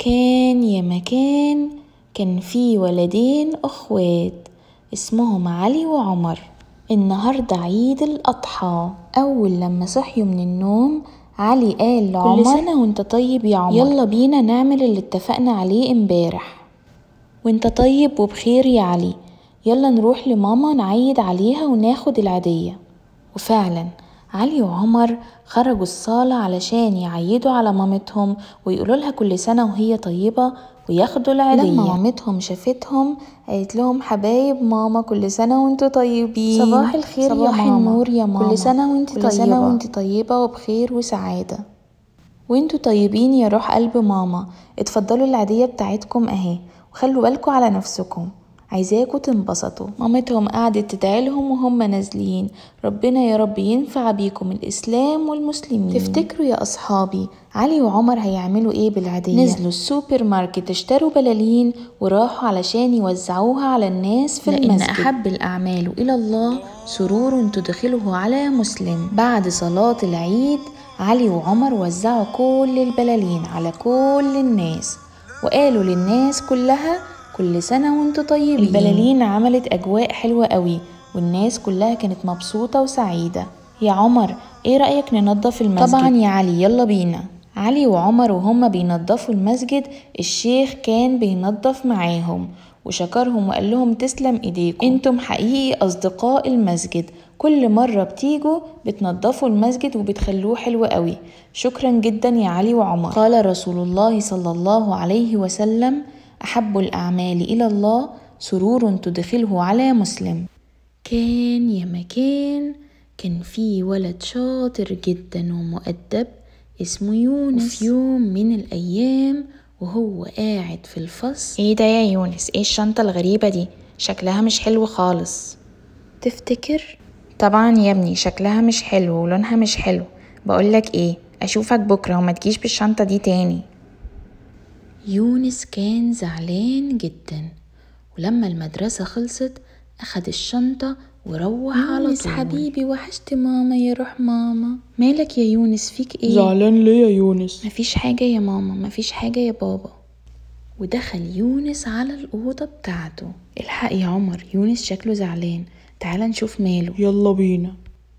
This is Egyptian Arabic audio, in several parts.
كان يا مكان كان في ولدين أخوات اسمهم علي وعمر النهاردة عيد الأضحى أول لما صحيوا من النوم علي قال لعمر كل سنة وانت طيب يا عمر يلا بينا نعمل اللي اتفقنا عليه امبارح وانت طيب وبخير يا علي يلا نروح لماما نعيد عليها وناخد العيدية وفعلا علي وعمر خرجوا الصالة علشان يعيدوا على مامتهم ويقولوا لها كل سنة وهي طيبة وياخدوا العيدية لما مامتهم شافتهم قالت لهم حبايب ماما كل سنة وانتوا طيبين صباح الخير صباح يا ماما النور يا ماما كل سنة وانت طيبة كل سنة وانت طيبة وبخير وسعادة وانتوا طيبين يا روح قلب ماما اتفضلوا العيدية بتاعتكم اهي وخلوا بالكم على نفسكم عايزاكوا تنبسطوا مامتهم قعدت تدعيلهم وهم نازلين ربنا يا رب ينفع بيكم الإسلام والمسلمين تفتكروا يا أصحابي علي وعمر هيعملوا ايه بالعادية نزلوا السوبر ماركت اشتروا بلالين وراحوا علشان يوزعوها على الناس في لأن المسجد أحب الأعمال إلى الله سرور تدخله على مسلم بعد صلاة العيد علي وعمر وزعوا كل البلالين على كل الناس وقالوا للناس كلها كل سنة وانتوا طيبين البلالين عملت أجواء حلوة قوي والناس كلها كانت مبسوطة وسعيدة يا عمر ايه رأيك ننظف المسجد؟ طبعا يا علي يلا بينا علي وعمر وهما بينظفوا المسجد الشيخ كان بينظف معاهم وشكرهم وقال لهم تسلم ايديكم انتم حقيقي اصدقاء المسجد كل مرة بتيجوا بتنظفوا المسجد وبتخلوه حلو قوي شكرا جدا يا علي وعمر قال رسول الله صلى الله عليه وسلم أحب الأعمال إلى الله سرور تدخله على مسلم كان يا مكان كان في ولد شاطر جدا ومؤدب اسمه يونس وفي يوم من الأيام وهو قاعد في الفصل ايه ده يا يونس ايه الشنطة الغريبة دي شكلها مش حلو خالص تفتكر طبعا يا ابني شكلها مش حلو ولونها مش حلو بقولك ايه اشوفك بكرة وما تجيش بالشنطة دي تاني يونس كان زعلان جدا ولما المدرسة خلصت أخد الشنطة وروح على يونس طول حبيبي وحشت ماما يا روح ماما مالك يا يونس فيك ايه زعلان ليه يا يونس مفيش حاجة يا ماما مفيش حاجة يا بابا ودخل يونس على الأوضة بتاعته الحق يا عمر يونس شكله زعلان تعال نشوف ماله يلا بينا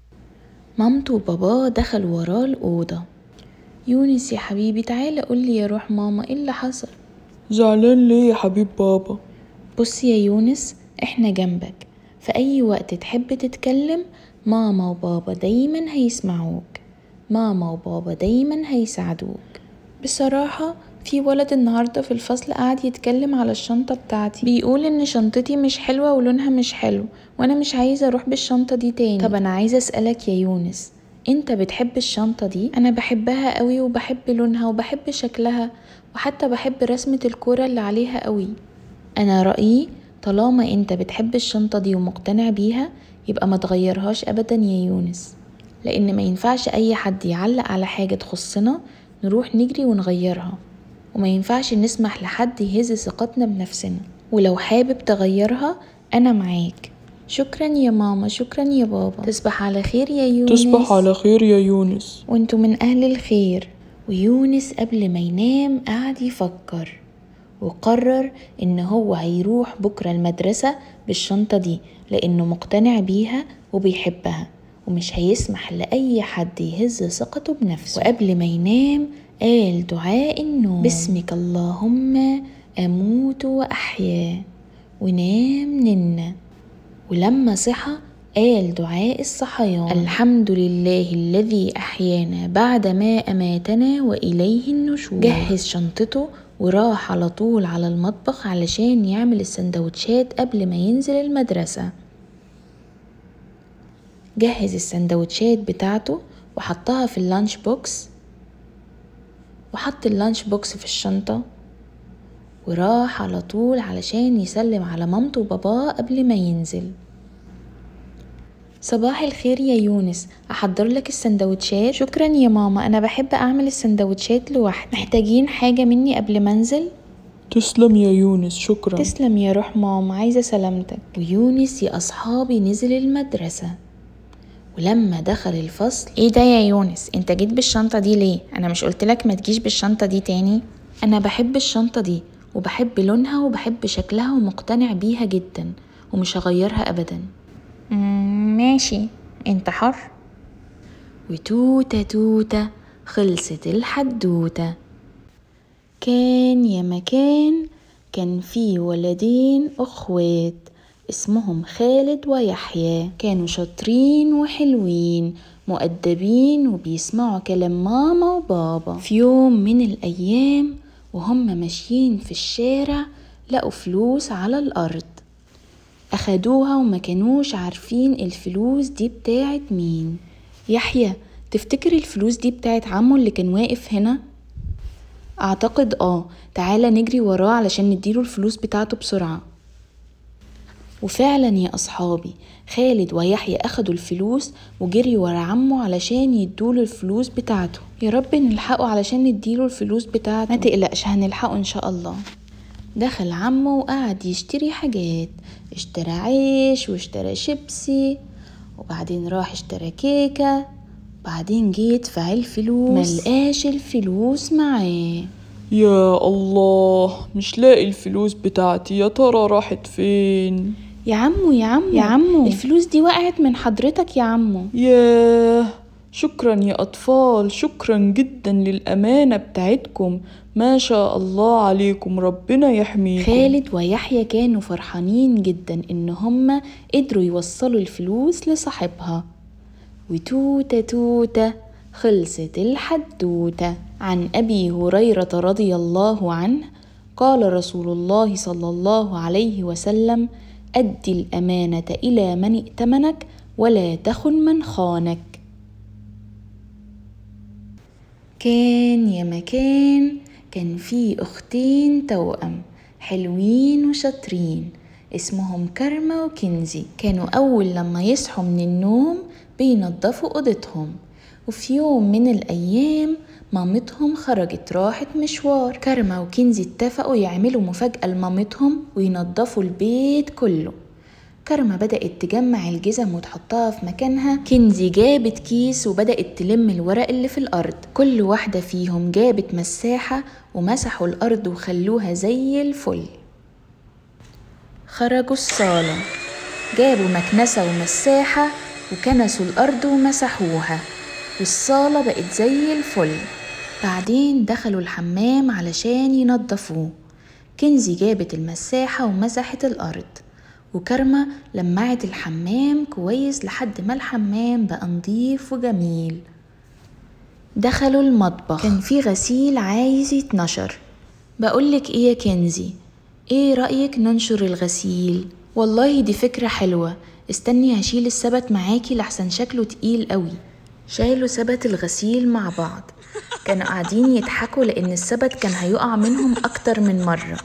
مامته وباباه دخلوا وراه الأوضة يونس يا حبيبي تعالى قولي يا روح ماما ايه اللي حصل زعلان ليه يا حبيب بابا بص يا يونس احنا جنبك في اي وقت تحب تتكلم ماما وبابا دايما هيسمعوك ماما وبابا دايما هيساعدوك بصراحة في ولد النهاردة في الفصل قاعد يتكلم على الشنطة بتاعتي بيقول ان شنطتي مش حلوة ولونها مش حلو وانا مش عايزة اروح بالشنطة دي تاني طب انا عايزة اسألك يا يونس انت بتحب الشنطة دي انا بحبها قوي وبحب لونها وبحب شكلها وحتى بحب رسمة الكرة اللي عليها قوي انا رأيي طالما انت بتحب الشنطة دي ومقتنع بيها يبقى ما تغيرهاش ابدا يا يونس لان ما ينفعش اي حد يعلق على حاجة تخصنا نروح نجري ونغيرها وما ينفعش نسمح لحد يهز ثقتنا بنفسنا ولو حابب تغيرها انا معاك شكرا يا ماما شكرا يا بابا تصبح على خير يا يونس تصبح على خير يا يونس وانتوا من أهل الخير ويونس قبل ما ينام قعد يفكر وقرر إن هو هيروح بكرة المدرسة بالشنطة دي لأنه مقتنع بيها وبيحبها ومش هيسمح لأي حد يهز ثقته بنفسه وقبل ما ينام قال دعاء النوم باسمك اللهم أموت وأحيا ونام ننا ولما صحى قال دعاء الصحيان الحمد لله الذي أحيانا بعد ما أماتنا وإليه النشور جهز شنطته وراح على طول على المطبخ علشان يعمل السندوتشات قبل ما ينزل المدرسة جهز السندوتشات بتاعته وحطها في اللانش بوكس وحط اللانش بوكس في الشنطة وراح على طول علشان يسلم على مامته وباباه قبل ما ينزل صباح الخير يا يونس احضر لك السندوتشات شكرا يا ماما انا بحب اعمل السندوتشات لوحدي محتاجين حاجه مني قبل ما انزل تسلم يا يونس شكرا تسلم يا روح ماما عايزه سلامتك ويونس يا اصحابي نزل المدرسه ولما دخل الفصل ايه ده يا يونس انت جيت بالشنطة دي ليه انا مش قلتلك ما تجيش بالشنطة دي تاني أنا بحب الشنطة دي وبحب لونها وبحب شكلها ومقتنع بيها جدا ومش هغيرها أبدا مم، ماشي انت حر وتوتة توتة خلصت الحدوتة كان يا مكان كان في ولدين أخوات اسمهم خالد ويحيى كانوا شاطرين وحلوين مؤدبين وبيسمعوا كلام ماما وبابا في يوم من الأيام وهم ماشيين في الشارع لقوا فلوس على الأرض أخدوها وما كانوش عارفين الفلوس دي بتاعت مين يحيى تفتكر الفلوس دي بتاعت عمو اللي كان واقف هنا؟ أعتقد آه تعالى نجري وراه علشان نديله الفلوس بتاعته بسرعة وفعلا يا أصحابي خالد ويحيى أخدوا الفلوس وجري ورا عمه علشان يدوله الفلوس بتاعته يا رب نلحقه علشان نديله الفلوس بتاعته ما تقلقش هنلحقه إن شاء الله دخل عمه وقعد يشتري حاجات اشترى عيش واشترى شيبسي وبعدين راح اشترى كيكة بعدين جه يدفع الفلوس ملقاش الفلوس معاه يا الله مش لاقي الفلوس بتاعتي يا ترى راحت فين يا عمو يا عمو يا عمو. الفلوس دي وقعت من حضرتك يا عمو ياه شكرا يا أطفال شكرا جدا للأمانة بتاعتكم ما شاء الله عليكم ربنا يحميكم خالد ويحيى كانوا فرحانين جدا ان هما قدروا يوصلوا الفلوس لصاحبها وتوتة توتة خلصت الحدوتة عن أبي هريرة رضي الله عنه قال رسول الله صلى الله عليه وسلم أد الأمانة إلى من ائتمنك ولا تخن من خانك كان يا مكان كان في أختين توأم حلوين وشاطرين اسمهم كرمة وكنزي كانوا أول لما يصحوا من النوم بينضفوا أوضتهم وفي يوم من الأيام مامتهم خرجت راحت مشوار كرمة وكنزي اتفقوا يعملوا مفاجأة لمامتهم وينضفوا البيت كله كرمة بدأت تجمع الجزم وتحطها في مكانها كنزي جابت كيس وبدأت تلم الورق اللي في الأرض كل واحدة فيهم جابت مساحة ومسحوا الأرض وخلوها زي الفل خرجوا الصالة جابوا مكنسة ومساحة وكنسوا الأرض ومسحوها والصالة بقت زي الفل بعدين دخلوا الحمام علشان ينضفوه كنزي جابت المساحة ومسحت الأرض وكرمة لمعت الحمام كويس لحد ما الحمام بقى نضيف وجميل دخلوا المطبخ كان في غسيل عايز يتنشر بقولك ايه يا كنزي ايه رأيك ننشر الغسيل والله دي فكرة حلوة استني هشيل السبت معاكي لحسن شكله تقيل قوي شالوا سبت الغسيل مع بعض كانوا قاعدين يضحكوا لأن السبت كان هيقع منهم أكتر من مرة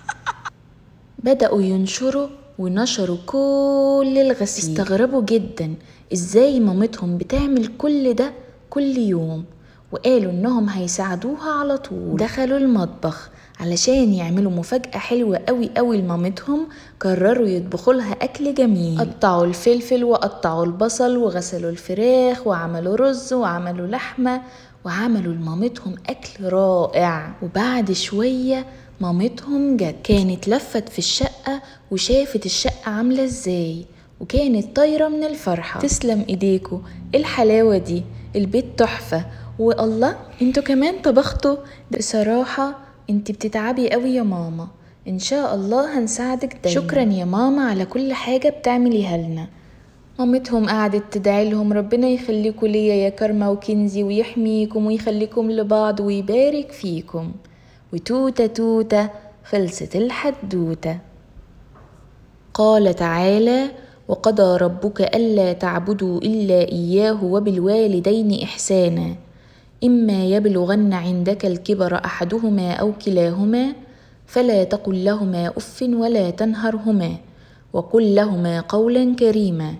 بدأوا ينشروا ونشروا كل الغسيل استغربوا جدا ازاي مامتهم بتعمل كل ده كل يوم وقالوا انهم هيساعدوها على طول دخلوا المطبخ علشان يعملوا مفاجأة حلوة قوي قوي لمامتهم قرروا يطبخوا لها أكل جميل قطعوا الفلفل وقطعوا البصل وغسلوا الفراخ وعملوا رز وعملوا لحمة وعملوا لمامتهم أكل رائع وبعد شوية مامتهم جت كانت لفت في الشقة وشافت الشقة عاملة ازاي وكانت طايرة من الفرحة تسلم ايديكوا إيه الحلاوة دي البيت تحفة والله انتوا كمان طبختوا بصراحة انت بتتعبي قوي يا ماما ان شاء الله هنساعدك دايما شكرا يا ماما على كل حاجة بتعمليها لنا مامتهم قعدت تدعي لهم ربنا يخليكوا ليا يا كرمة وكنزي ويحميكم ويخليكم لبعض ويبارك فيكم وتوتة توتة خلصت الحدوتة قال تعالى وقضى ربك ألا تعبدوا إلا إياه وبالوالدين إحسانا إما يبلغن عندك الكبر أحدهما أو كلاهما فلا تقل لهما أف ولا تنهرهما وقل لهما قولا كريما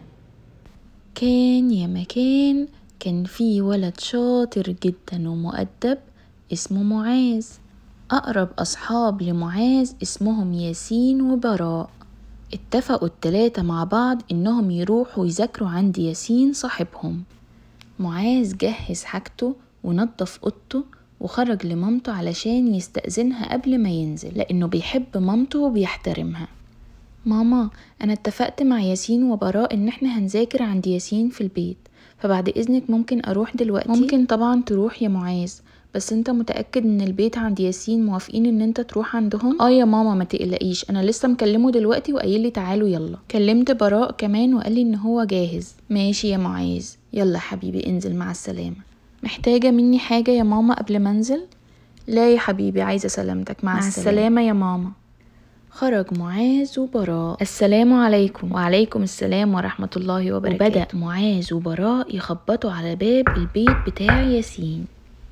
كان يا مكان كان في ولد شاطر جدا ومؤدب اسمه معاذ أقرب أصحاب لمعاذ اسمهم ياسين وبراء اتفقوا التلاتة مع بعض إنهم يروحوا يذاكروا عند ياسين صاحبهم معاذ جهز حاجته ونضف أوضته وخرج لمامته علشان يستأذنها قبل ما ينزل لأنه بيحب مامته وبيحترمها ماما أنا اتفقت مع ياسين وبراء إن احنا هنذاكر عند ياسين في البيت فبعد إذنك ممكن أروح دلوقتي ممكن طبعا تروح يا معاذ بس انت متأكد ان البيت عند ياسين موافقين ان انت تروح عندهم اه يا ماما ما تقلقيش انا لسه مكلمه دلوقتي وقايل لي تعالوا يلا كلمت براء كمان وقال لي ان هو جاهز ماشي يا معاذ يلا حبيبي انزل مع السلامة محتاجة مني حاجة يا ماما قبل ما انزل لا يا حبيبي عايزة سلامتك مع, مع السلامة. السلامة يا ماما خرج معاذ وبراء السلام عليكم وعليكم السلام ورحمة الله وبركاته وبدأ معاذ وبراء يخبطوا على باب البيت بتاع ياسين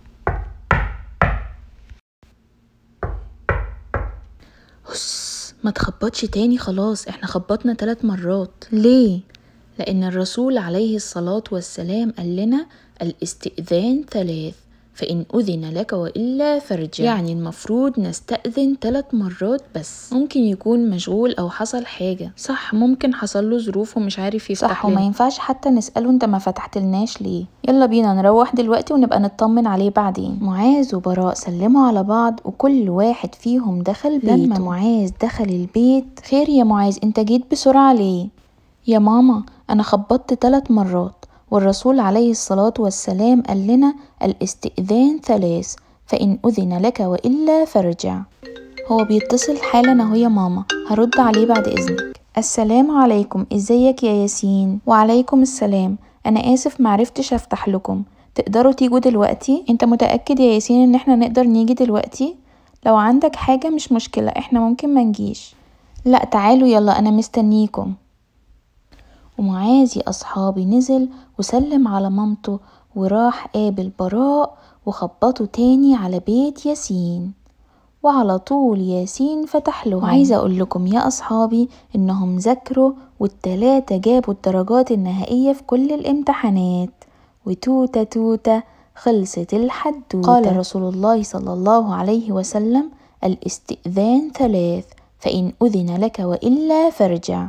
هس ما تخبطش تاني خلاص احنا خبطنا ثلاث مرات ليه لان الرسول عليه الصلاة والسلام قال لنا الاستئذان ثلاث فإن أذن لك وإلا فارجع يعني المفروض نستأذن ثلاث مرات بس ممكن يكون مشغول أو حصل حاجة صح ممكن حصل له ظروف ومش عارف يفتح صح وما ينفعش حتى نسأله انت ما فتحتلناش ليه يلا بينا نروح دلوقتي ونبقى نطمن عليه بعدين معاذ وبراء سلموا على بعض وكل واحد فيهم دخل بيته لما معاذ دخل البيت خير يا معاذ انت جيت بسرعة ليه يا ماما أنا خبطت ثلاث مرات والرسول عليه الصلاة والسلام قال لنا الاستئذان ثلاث فإن أذن لك وإلا فارجع هو بيتصل حالا اهو يا ماما هرد عليه بعد إذنك السلام عليكم ازيك يا ياسين وعليكم السلام أنا آسف معرفتش أفتح لكم تقدروا تيجوا دلوقتي انت متأكد يا ياسين ان احنا نقدر نيجي دلوقتي لو عندك حاجة مش مشكلة احنا ممكن منجيش لا تعالوا يلا أنا مستنيكم ومعاذ يا أصحابي نزل وسلم على مامته وراح قابل براء وخبطوا تاني على بيت ياسين وعلى طول ياسين فتح لهم وعايزة أقول لكم يا أصحابي إنهم ذاكروا والتلاتة جابوا الدرجات النهائية في كل الامتحانات وتوتة توتة خلصت الحدوتة قال رسول الله صلى الله عليه وسلم الاستئذان ثلاث فإن أذن لك وإلا فارجع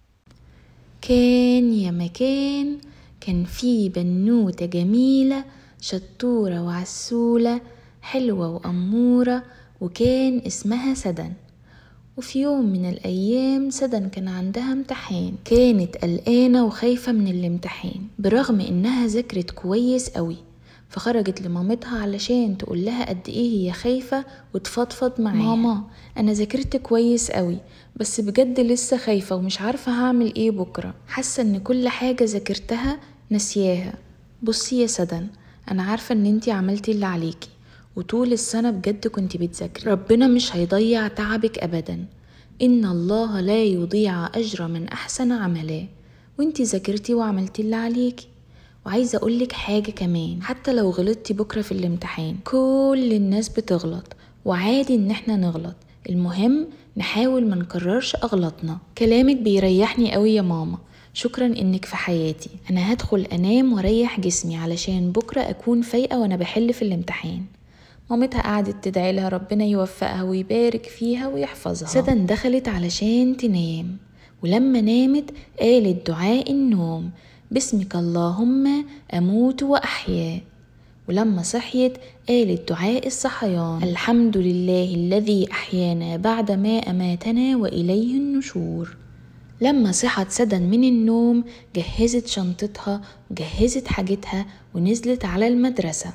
كان يا مكان كان في بنوتة جميلة شطورة وعسولة حلوة وأمورة وكان اسمها سدن وفي يوم من الأيام سدن كان عندها امتحان كانت قلقانة وخايفة من الامتحان برغم إنها ذاكرت كويس قوي فخرجت لمامتها علشان تقول لها قد ايه هي خايفة وتفضفض معاها ماما انا ذاكرت كويس قوي بس بجد لسه خايفة ومش عارفة هعمل ايه بكرة حاسة ان كل حاجة ذاكرتها نسياها بصي يا سدن انا عارفة ان انتي عملتي اللي عليكي وطول السنة بجد كنت بتذاكري ربنا مش هيضيع تعبك ابدا ان الله لا يضيع اجر من احسن عملا وانتي ذاكرتي وعملتي اللي عليكي وعايزة أقولك حاجة كمان حتى لو غلطتي بكرة في الامتحان كل الناس بتغلط وعادي إن احنا نغلط المهم نحاول ما نكررش أغلطنا كلامك بيريحني قوي يا ماما شكرا إنك في حياتي أنا هدخل أنام وأريح جسمي علشان بكرة أكون فايقة وأنا بحل في الامتحان مامتها قعدت تدعي لها ربنا يوفقها ويبارك فيها ويحفظها سدن دخلت علشان تنام ولما نامت قالت دعاء النوم باسمك اللهم أموت وأحيا ولما صحيت قالت دعاء الصحيان الحمد لله الذي أحيانا بعد ما أماتنا وإليه النشور لما صحت سدن من النوم جهزت شنطتها وجهزت حاجتها ونزلت على المدرسة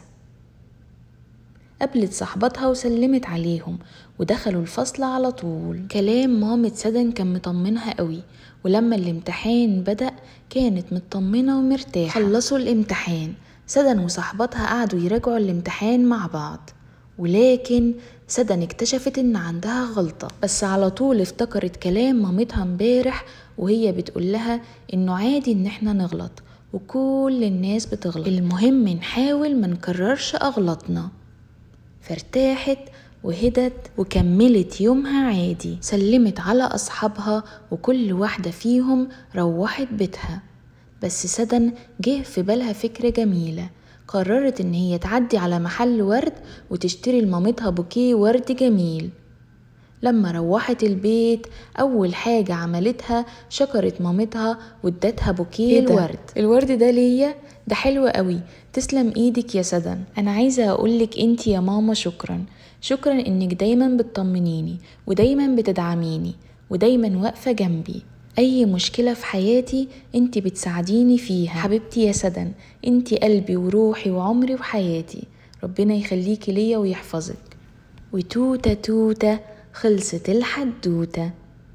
قابلت صاحبتها وسلمت عليهم ودخلوا الفصل على طول كلام مامة سدن كان مطمنها قوي ولما الامتحان بدأ كانت مطمنة ومرتاحة خلصوا الامتحان سدن وصاحبتها قعدوا يراجعوا الامتحان مع بعض ولكن سدن اكتشفت ان عندها غلطة بس على طول افتكرت كلام مامتها امبارح وهي بتقول لها انه عادي ان احنا نغلط وكل الناس بتغلط المهم نحاول ما نكررش اغلاطنا فارتاحت وهدت وكملت يومها عادي سلمت على أصحابها وكل واحدة فيهم روحت بيتها بس سدن جه في بالها فكرة جميلة قررت إن هي تعدي على محل ورد وتشتري لمامتها بوكيه ورد جميل لما روحت البيت أول حاجة عملتها شكرت مامتها وادتها بوكيه إيه ده؟ الورد الورد ده ليا ده حلو قوي تسلم ايدك يا سدن انا عايزة اقولك انت يا ماما شكرا شكرا انك دايما بتطمنيني ودايما بتدعميني ودايما واقفة جنبي اي مشكلة في حياتي انت بتساعديني فيها حبيبتي يا سدن انت قلبي وروحي وعمري وحياتي ربنا يخليكي ليا ويحفظك وتوتة توتة خلصت الحدوتة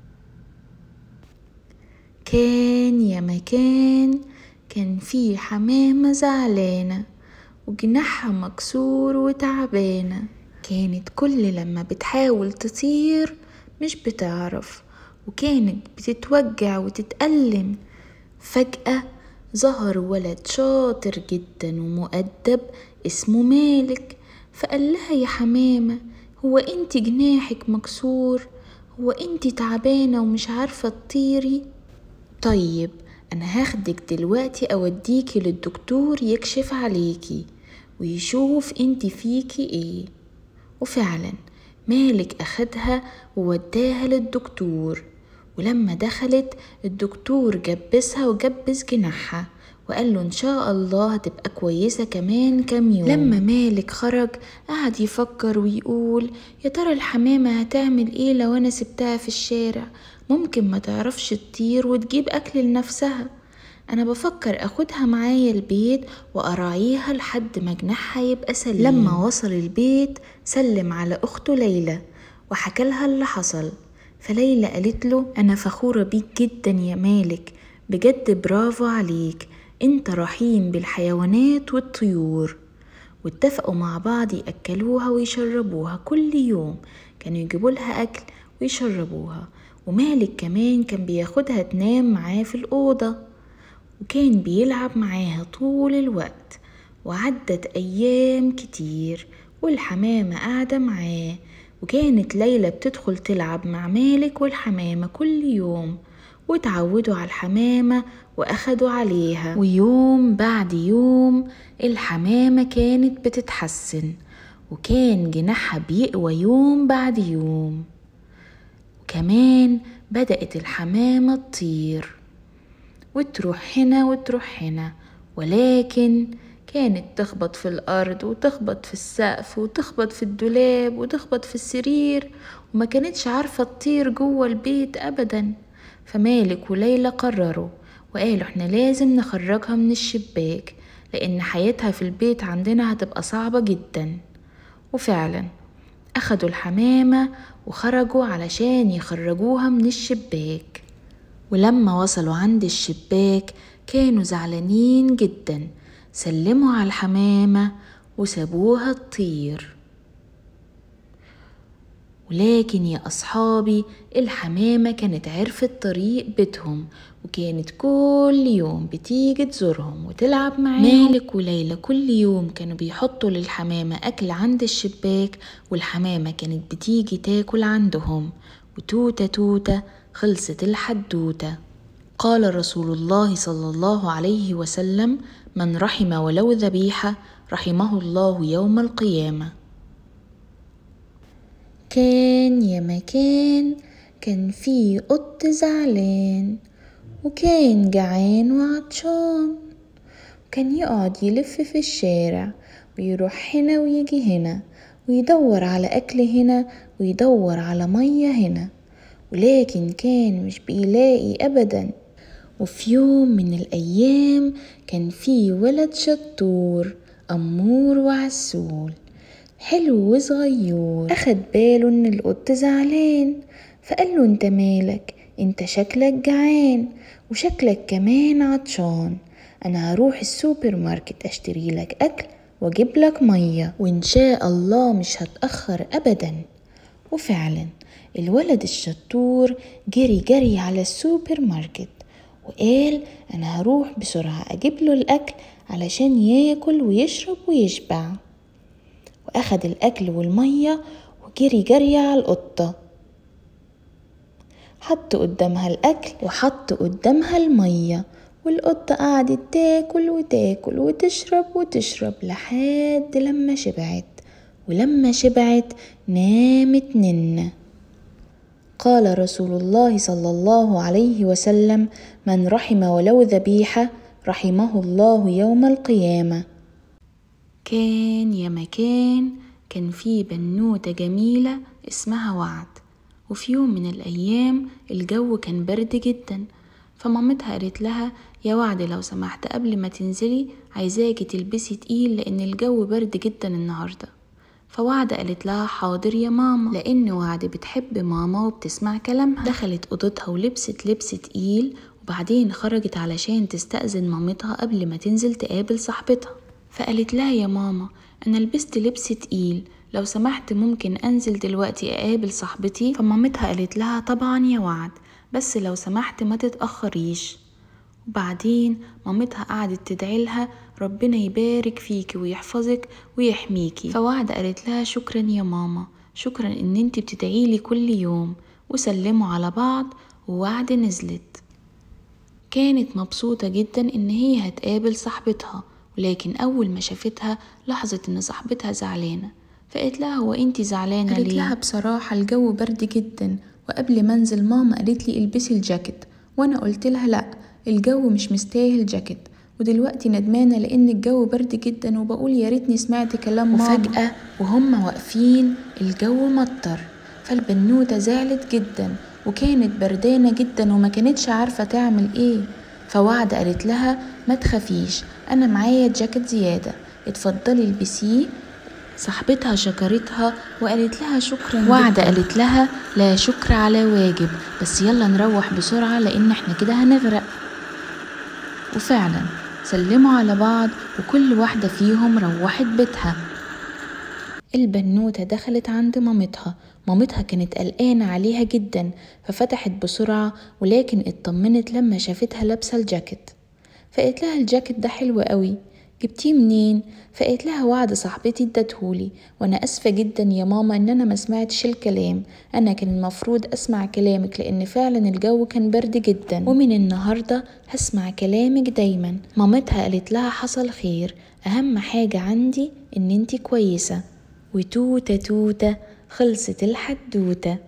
كان يا مكان كان في حمامة زعلانة وجناحها مكسور وتعبانة كانت كل لما بتحاول تطير مش بتعرف وكانت بتتوجع وتتألم فجأة ظهر ولد شاطر جدا ومؤدب اسمه مالك فقال لها يا حمامة هو انت جناحك مكسور هو انت تعبانة ومش عارفة تطيري طيب انا هاخدك دلوقتي اوديكي للدكتور يكشف عليكي ويشوف انت فيكي ايه وفعلا مالك اخدها ووداها للدكتور ولما دخلت الدكتور جبسها وجبس جناحها وقال له ان شاء الله هتبقى كويسه كمان كام يوم لما مالك خرج قعد يفكر ويقول يا ترى الحمامه هتعمل ايه لو انا سبتها في الشارع ممكن ما تعرفش تطير وتجيب اكل لنفسها انا بفكر اخدها معايا البيت واراعيها لحد ما جناحها يبقى سليم لما وصل البيت سلم على اخته ليلى وحكى لها اللي حصل فليلى قالت له انا فخوره بيك جدا يا مالك بجد برافو عليك انت رحيم بالحيوانات والطيور واتفقوا مع بعض يأكلوها ويشربوها كل يوم كانوا يجيبوا لها أكل ويشربوها ومالك كمان كان بياخدها تنام معاه في الأوضة وكان بيلعب معاها طول الوقت وعدت أيام كتير والحمامة قاعدة معاه وكانت ليلى بتدخل تلعب مع مالك والحمامة كل يوم وتعودوا على الحمامة وأخدوا عليها ويوم بعد يوم الحمامة كانت بتتحسن وكان جناحها بيقوى يوم بعد يوم وكمان بدأت الحمامة تطير وتروح هنا وتروح هنا ولكن كانت تخبط في الأرض وتخبط في السقف وتخبط في الدولاب وتخبط في السرير وما كانتش عارفة تطير جوه البيت أبدا فمالك وليلى قرروا وقالوا احنا لازم نخرجها من الشباك لأن حياتها في البيت عندنا هتبقى صعبة جدا وفعلا أخدوا الحمامة وخرجوا علشان يخرجوها من الشباك ولما وصلوا عند الشباك كانوا زعلانين جدا سلموا على الحمامة وسابوها تطير ولكن يا أصحابي الحمامة كانت عرفت طريق بيتهم وكانت كل يوم بتيجي تزورهم وتلعب معاهم مالك وليلى كل يوم كانوا بيحطوا للحمامة أكل عند الشباك والحمامة كانت بتيجي تاكل عندهم وتوتة توتة خلصت الحدوتة قال رسول الله صلى الله عليه وسلم من رحم ولو ذبيحة رحمه الله يوم القيامة كان يا مكان كان في قط زعلان وكان جعان وعطشان وكان يقعد يلف في الشارع ويروح هنا ويجي هنا ويدور على أكل هنا ويدور على مية هنا ولكن كان مش بيلاقي أبدا وفي يوم من الأيام كان في ولد شطور أمور وعسول حلو وصغير أخد باله إن القط زعلان فقال له انت مالك انت شكلك جعان وشكلك كمان عطشان انا هروح السوبر ماركت اشتري لك اكل واجيب لك ميه وان شاء الله مش هتاخر ابدا وفعلا الولد الشطور جري جري على السوبر ماركت وقال انا هروح بسرعه اجيب له الاكل علشان ياكل ويشرب ويشبع واخد الاكل والميه وجري جري على القطه حط قدامها الأكل وحط قدامها المية والقطة قعدت تاكل وتاكل وتشرب وتشرب لحد لما شبعت ولما شبعت نامت ننة قال رسول الله صلى الله عليه وسلم من رحم ولو ذبيحة رحمه الله يوم القيامة كان يا مكان كان في بنوتة جميلة اسمها وعد وفي يوم من الأيام الجو كان برد جدا فمامتها قالت لها يا وعد لو سمحت قبل ما تنزلي عايزاكي تلبسي تقيل لأن الجو برد جدا النهاردة فوعد قالت لها حاضر يا ماما لأن وعد بتحب ماما وبتسمع كلامها دخلت أوضتها ولبست لبس تقيل وبعدين خرجت علشان تستأذن مامتها قبل ما تنزل تقابل صاحبتها فقالت لها يا ماما أنا لبست لبس تقيل لو سمحت ممكن أنزل دلوقتي أقابل صاحبتي فمامتها قالت لها طبعا يا وعد بس لو سمحت ما تتأخريش وبعدين مامتها قعدت تدعي لها ربنا يبارك فيكي ويحفظك ويحميكي فوعد قالت لها شكرا يا ماما شكرا ان انت بتدعيلي كل يوم وسلموا على بعض ووعد نزلت كانت مبسوطة جدا ان هي هتقابل صاحبتها ولكن اول ما شافتها لاحظت ان صاحبتها زعلانة فقالت لها هو انتي زعلانة قالت ليه؟ لها بصراحة الجو برد جدا وقبل ما انزل ماما قالت لي البسي الجاكيت وانا قلت لها لا الجو مش مستاهل جاكيت ودلوقتي ندمانة لأن الجو برد جدا وبقول يا ريتني سمعت كلام ماما وفجأة وهم واقفين الجو مطر فالبنوتة زعلت جدا وكانت بردانة جدا وما كانتش عارفة تعمل ايه فوعد قالت لها ما تخافيش انا معايا جاكيت زيادة اتفضلي البسيه صاحبتها شكرتها وقالت لها شكرا وعد جداً. قالت لها لا شكر على واجب بس يلا نروح بسرعة لان احنا كده هنغرق وفعلا سلموا على بعض وكل واحدة فيهم روحت بيتها البنوتة دخلت عند مامتها مامتها كانت قلقانة عليها جدا ففتحت بسرعة ولكن اطمنت لما شافتها لابسة الجاكيت فقالت لها الجاكيت ده حلو قوي جبتيه منين فقالت لها وعد صاحبتي ادتهولي وانا اسفه جدا يا ماما ان انا ما سمعتش الكلام انا كان المفروض اسمع كلامك لان فعلا الجو كان برد جدا ومن النهارده هسمع كلامك دايما مامتها قالت لها حصل خير اهم حاجه عندي ان انتي كويسه وتوته توته خلصت الحدوته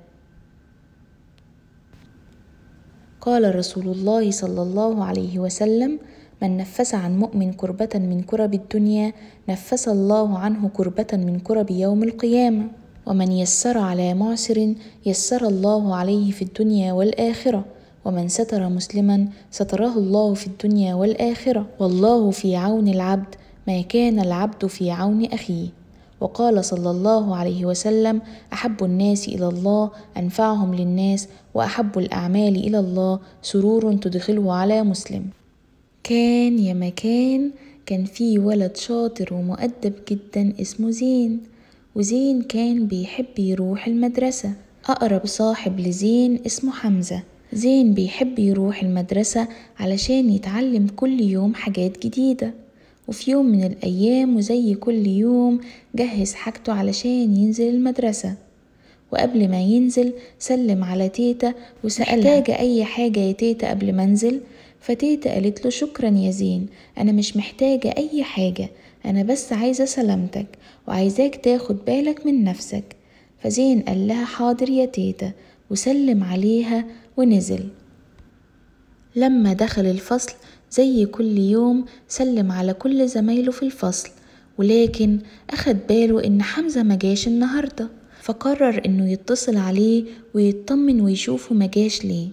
قال رسول الله صلى الله عليه وسلم من نفس عن مؤمن كربة من كرب الدنيا نفس الله عنه كربة من كرب يوم القيامة ومن يسر على معسر يسر الله عليه في الدنيا والآخرة ومن ستر مسلما ستره الله في الدنيا والآخرة والله في عون العبد ما كان العبد في عون أخيه وقال صلى الله عليه وسلم احب الناس الى الله انفعهم للناس واحب الاعمال الى الله سرور تدخله على مسلم كان يا مكان كان في ولد شاطر ومؤدب جدا اسمه زين وزين كان بيحب يروح المدرسة أقرب صاحب لزين اسمه حمزة زين بيحب يروح المدرسة علشان يتعلم كل يوم حاجات جديدة وفي يوم من الأيام وزي كل يوم جهز حاجته علشان ينزل المدرسة وقبل ما ينزل سلم على تيتا وسألها محتاجة أي حاجة يا تيتا قبل ما أنزل فتيتا قالت له شكرا يا زين أنا مش محتاجة أي حاجة أنا بس عايزة سلامتك وعايزاك تاخد بالك من نفسك فزين قال لها حاضر يا تيتا وسلم عليها ونزل لما دخل الفصل زي كل يوم سلم على كل زمايله في الفصل ولكن أخد باله إن حمزة مجاش النهاردة فقرر إنه يتصل عليه ويطمن ويشوفه مجاش ليه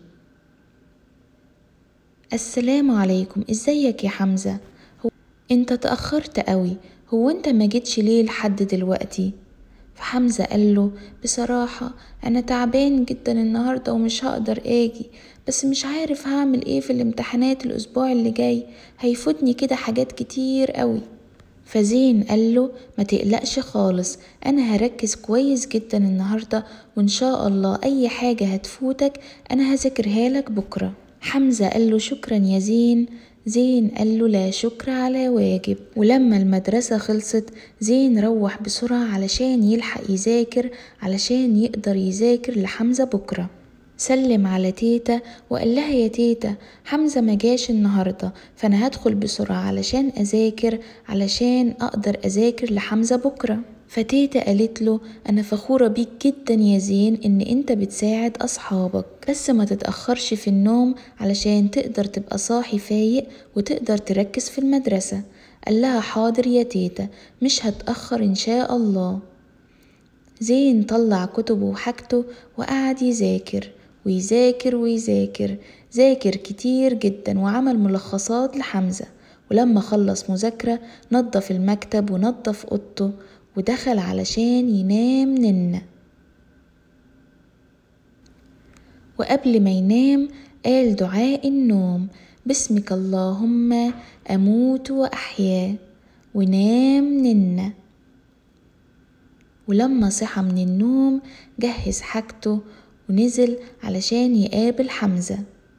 السلام عليكم ازيك يا حمزة هو انت تأخرت قوي هو انت ما جيتش ليه لحد دلوقتي فحمزة قال له بصراحة أنا تعبان جدا النهاردة ومش هقدر آجي بس مش عارف هعمل ايه في الامتحانات الأسبوع اللي جاي هيفوتني كده حاجات كتير قوي فزين قال له ما تقلقش خالص أنا هركز كويس جدا النهاردة وإن شاء الله أي حاجة هتفوتك أنا هذاكرها لك بكرة حمزة قال له شكرا يا زين زين قال له لا شكر على واجب ولما المدرسة خلصت زين روح بسرعة علشان يلحق يذاكر علشان يقدر يذاكر لحمزة بكرة سلم على تيتا وقال لها يا تيتا حمزة مجاش النهاردة فأنا هدخل بسرعة علشان أذاكر علشان أقدر أذاكر لحمزة بكرة فتيتا قالت له أنا فخورة بيك جدا يا زين إن أنت بتساعد أصحابك بس ما تتأخرش في النوم علشان تقدر تبقى صاحي فايق وتقدر تركز في المدرسة قال لها حاضر يا تيتا مش هتأخر إن شاء الله زين طلع كتبه وحاجته وقعد يذاكر ويذاكر ويذاكر ذاكر كتير جدا وعمل ملخصات لحمزة ولما خلص مذاكرة نظف المكتب ونظف أوضته ودخل علشان ينام ننة وقبل ما ينام قال دعاء النوم باسمك اللهم أموت وأحيا ونام ننة ولما صحى من النوم جهز حاجته ونزل علشان يقابل حمزة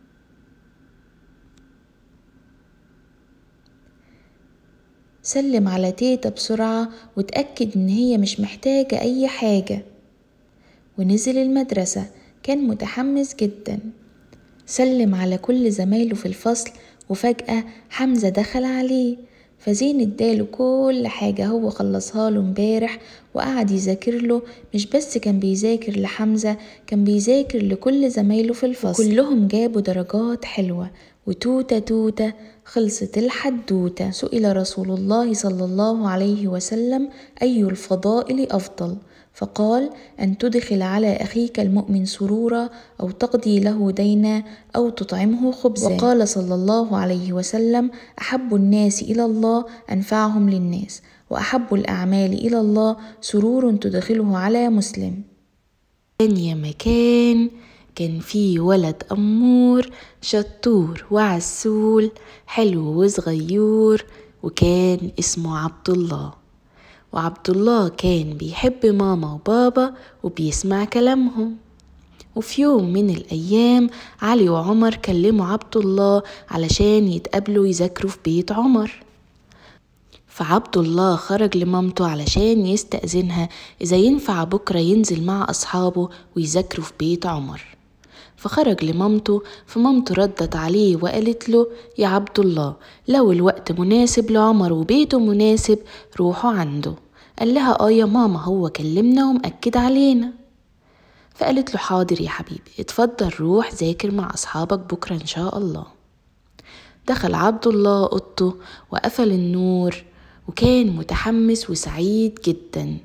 سلم على تيتا بسرعة وتأكد إن هي مش محتاجة أي حاجة ونزل المدرسة كان متحمس جدا سلم على كل زمايله في الفصل وفجأة حمزة دخل عليه فزين اداله كل حاجة هو خلصها له امبارح وقعد يذاكر له مش بس كان بيذاكر لحمزة كان بيذاكر لكل زمايله في الفصل كلهم جابوا درجات حلوة وتوتة توتة خلصت الحدوتة سئل رسول الله صلى الله عليه وسلم أي الفضائل أفضل فقال أن تدخل على أخيك المؤمن سرورا أو تقضي له دينا أو تطعمه خبزا وقال صلى الله عليه وسلم أحب الناس إلى الله أنفعهم للناس وأحب الأعمال إلى الله سرور تدخله على مسلم يا مكان كان في ولد أمور شطور وعسول حلو وصغيور وكان اسمه عبد الله وعبد الله كان بيحب ماما وبابا وبيسمع كلامهم وفي يوم من الأيام علي وعمر كلموا عبد الله علشان يتقابلوا يذاكروا في بيت عمر فعبد الله خرج لمامته علشان يستأذنها إذا ينفع بكرة ينزل مع أصحابه ويذاكروا في بيت عمر فخرج لمامته فمامته ردت عليه وقالت له يا عبد الله لو الوقت مناسب لعمر وبيته مناسب روحوا عنده قال لها اه يا ماما هو كلمنا ومأكد علينا فقالت له حاضر يا حبيبي اتفضل روح ذاكر مع أصحابك بكرة إن شاء الله دخل عبد الله أوضته وقفل النور وكان متحمس وسعيد جدا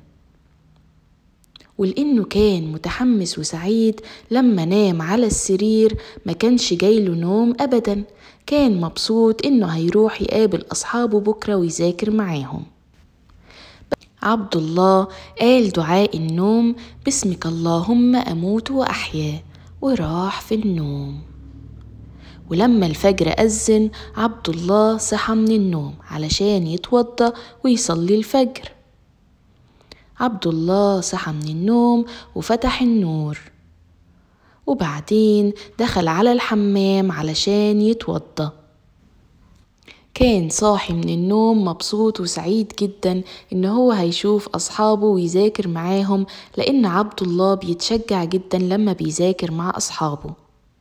ولأنه كان متحمس وسعيد لما نام على السرير ما كانش جايله نوم أبدا كان مبسوط إنه هيروح يقابل أصحابه بكرة ويذاكر معاهم عبد الله قال دعاء النوم باسمك اللهم أموت وأحيا وراح في النوم ولما الفجر أذن عبد الله صحى من النوم علشان يتوضى ويصلي الفجر عبد الله صحى من النوم وفتح النور وبعدين دخل على الحمام علشان يتوضى كان صاحي من النوم مبسوط وسعيد جدا ان هو هيشوف اصحابه ويذاكر معاهم لان عبد الله بيتشجع جدا لما بيذاكر مع اصحابه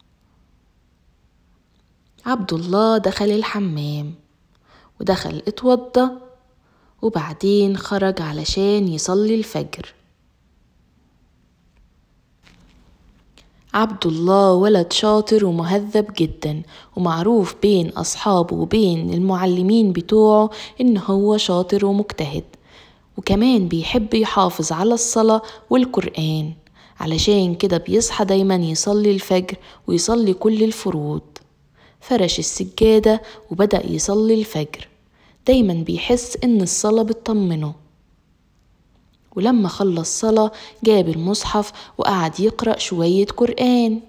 عبد الله دخل الحمام ودخل اتوضى وبعدين خرج علشان يصلي الفجر عبد الله ولد شاطر ومهذب جدا ومعروف بين أصحابه وبين المعلمين بتوعه إن هو شاطر ومجتهد وكمان بيحب يحافظ على الصلاة والقرآن علشان كده بيصحى دايما يصلي الفجر ويصلي كل الفروض فرش السجادة وبدأ يصلي الفجر دايما بيحس إن الصلاة بتطمنه ولما خلص صلاة جاب المصحف وقعد يقرأ شوية قرآن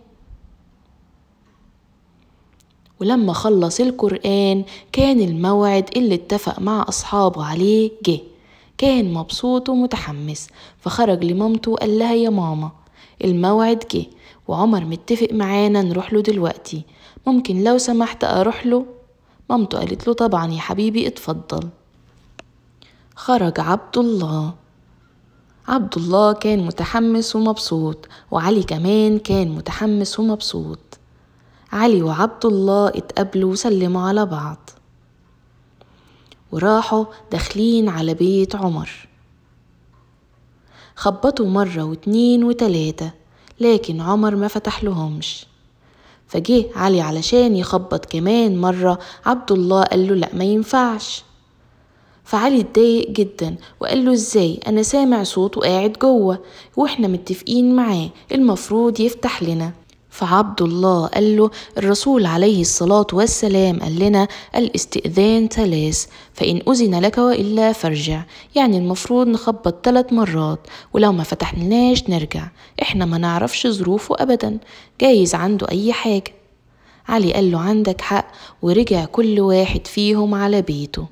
ولما خلص القرآن كان الموعد اللي اتفق مع أصحابه عليه جه كان مبسوط ومتحمس فخرج لمامته وقال لها يا ماما الموعد جه وعمر متفق معانا نروح له دلوقتي ممكن لو سمحت أروح له مامته قالت له طبعا يا حبيبي اتفضل خرج عبد الله عبد الله كان متحمس ومبسوط وعلي كمان كان متحمس ومبسوط علي وعبد الله اتقابلوا وسلموا على بعض وراحوا داخلين على بيت عمر خبطوا مرة واتنين وتلاتة لكن عمر ما فتح لهمش فجه علي علشان يخبط كمان مرة عبد الله قال له لا ما ينفعش فعلي اتضايق جدا وقال له ازاي انا سامع صوت وقاعد جوه واحنا متفقين معاه المفروض يفتح لنا فعبد الله قال له الرسول عليه الصلاة والسلام قال لنا الاستئذان ثلاث فإن أذن لك وإلا فارجع يعني المفروض نخبط ثلاث مرات ولو ما فتحناش نرجع احنا ما نعرفش ظروفه أبدا جايز عنده أي حاجة علي قال له عندك حق ورجع كل واحد فيهم على بيته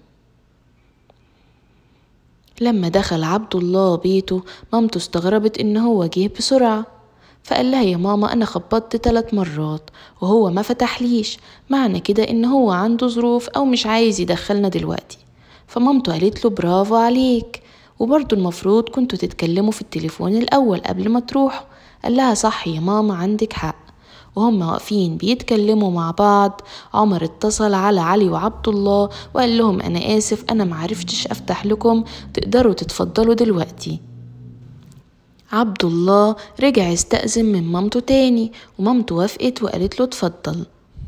لما دخل عبد الله بيته مامته استغربت ان هو جه بسرعه فقال لها يا ماما أنا خبطت تلات مرات وهو ما فتحليش معنى كده إن هو عنده ظروف أو مش عايز يدخلنا دلوقتي فمامته قالت له برافو عليك وبرضه المفروض كنتوا تتكلموا في التليفون الأول قبل ما تروحوا قال لها صح يا ماما عندك حق وهم واقفين بيتكلموا مع بعض عمر اتصل على علي وعبد الله وقال لهم أنا آسف أنا معرفتش أفتح لكم تقدروا تتفضلوا دلوقتي عبد الله رجع استأذن من مامته تاني ومامته وافقت وقالت له اتفضل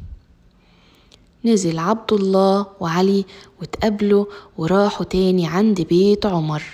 نزل عبد الله وعلي واتقابلوا وراحوا تاني عند بيت عمر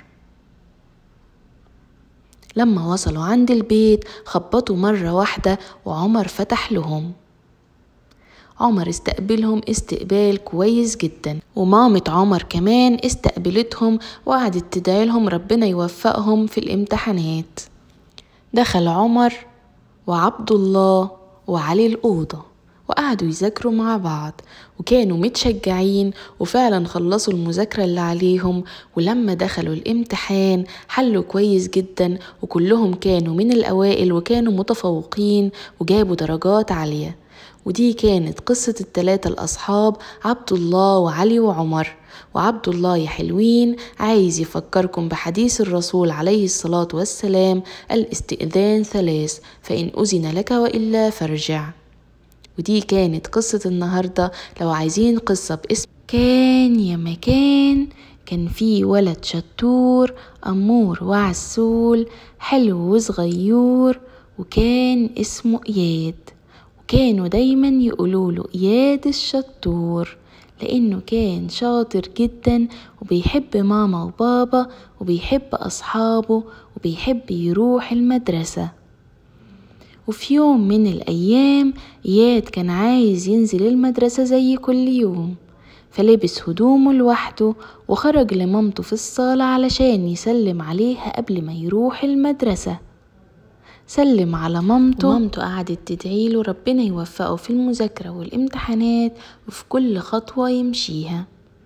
لما وصلوا عند البيت خبطوا مرة واحدة وعمر فتح لهم عمر استقبلهم استقبال كويس جدا ومامة عمر كمان استقبلتهم وقعدت تدعي لهم ربنا يوفقهم في الامتحانات دخل عمر وعبد الله وعلي الأوضة وقعدوا يذاكروا مع بعض وكانوا متشجعين وفعلا خلصوا المذاكرة اللي عليهم ولما دخلوا الامتحان حلوا كويس جدا وكلهم كانوا من الأوائل وكانوا متفوقين وجابوا درجات عالية ودي كانت قصة التلاتة الأصحاب عبد الله وعلي وعمر وعبد الله يا حلوين عايز يفكركم بحديث الرسول عليه الصلاة والسلام الاستئذان ثلاث فإن أذن لك وإلا فارجع ودي كانت قصة النهاردة لو عايزين قصة باسم كان يا مكان كان في ولد شطور أمور وعسول حلو وصغيور وكان اسمه إياد وكانوا دايما يقولوله إياد الشطور لأنه كان شاطر جدا وبيحب ماما وبابا وبيحب أصحابه وبيحب يروح المدرسة وفي يوم من الأيام إياد كان عايز ينزل المدرسة زي كل يوم فلبس هدومه لوحده وخرج لمامته في الصالة علشان يسلم عليها قبل ما يروح المدرسة سلم على مامته ومامته قعدت تدعيله ربنا يوفقه في المذاكرة والامتحانات وفي كل خطوة يمشيها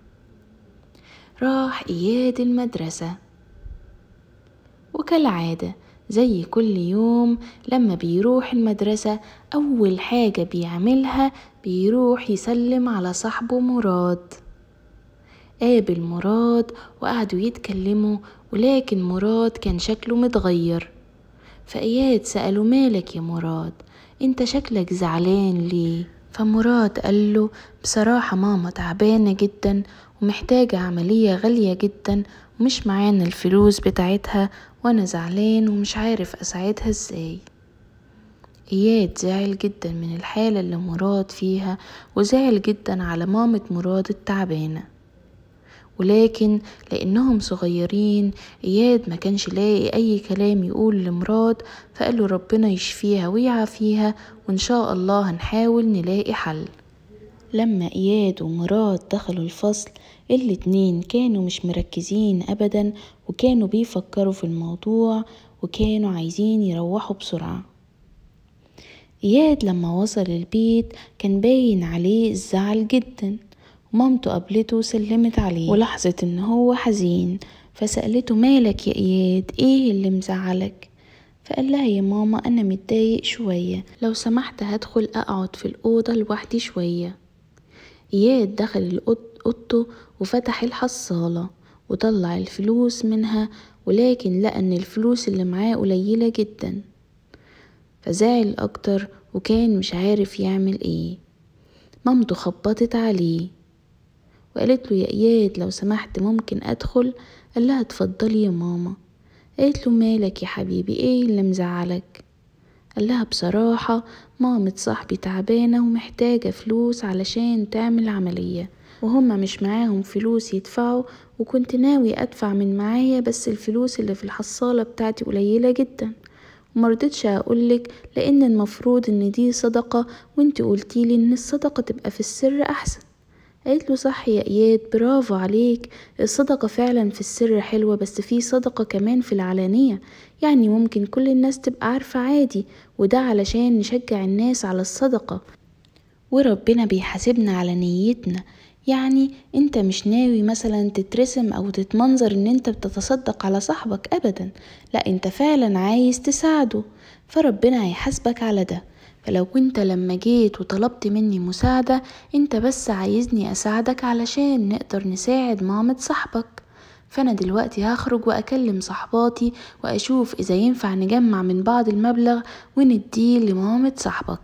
راح إياد المدرسة وكالعادة زي كل يوم لما بيروح المدرسة أول حاجة بيعملها بيروح يسلم على صاحبه مراد قابل مراد وقعدوا يتكلموا ولكن مراد كان شكله متغير فإياد سأله مالك يا مراد انت شكلك زعلان ليه فمراد قال له بصراحة ماما تعبانة جدا ومحتاجة عملية غالية جدا ومش معانا الفلوس بتاعتها وانا زعلان ومش عارف اساعدها ازاي اياد زعل جدا من الحالة اللي مراد فيها وزعل جدا على مامة مراد التعبانة ولكن لانهم صغيرين اياد ما كانش لاقي اي كلام يقول لمراد فقال له ربنا يشفيها ويعافيها وان شاء الله هنحاول نلاقي حل لما اياد ومراد دخلوا الفصل الاتنين كانوا مش مركزين ابدا وكانوا بيفكروا في الموضوع وكانوا عايزين يروحوا بسرعة اياد لما وصل البيت كان باين عليه الزعل جدا مامته قابلته وسلمت عليه ولاحظت ان هو حزين فسألته مالك يا اياد ايه اللي مزعلك فقال لها يا ماما انا متضايق شوية لو سمحت هدخل اقعد في الاوضة لوحدي شوية اياد دخل اوضته وفتح الحصالة وطلع الفلوس منها ولكن لقى ان الفلوس اللي معاه قليلة جدا فزعل اكتر وكان مش عارف يعمل ايه مامته خبطت عليه وقالت له يا اياد لو سمحت ممكن ادخل قال لها اتفضلي يا ماما قالت له مالك يا حبيبي ايه اللي مزعلك قال لها بصراحة مامة صاحبي تعبانة ومحتاجة فلوس علشان تعمل عملية وهما مش معاهم فلوس يدفعوا وكنت ناوي أدفع من معايا بس الفلوس اللي في الحصالة بتاعتي قليلة جدا ومرضتش أقولك لأن المفروض إن دي صدقة وانت قلتيلي إن الصدقة تبقى في السر أحسن قالت له صح يا اياد برافو عليك الصدقة فعلا في السر حلوة بس في صدقة كمان في العلانية يعني ممكن كل الناس تبقى عارفة عادي وده علشان نشجع الناس على الصدقة وربنا بيحاسبنا على نيتنا يعني انت مش ناوي مثلا تترسم او تتمنظر ان انت بتتصدق على صاحبك ابدا لا انت فعلا عايز تساعده فربنا هيحاسبك على ده فلو كنت لما جيت وطلبت مني مساعدة انت بس عايزني اساعدك علشان نقدر نساعد مامة صاحبك فانا دلوقتي هخرج واكلم صحباتي واشوف اذا ينفع نجمع من بعض المبلغ ونديه لمامة صاحبك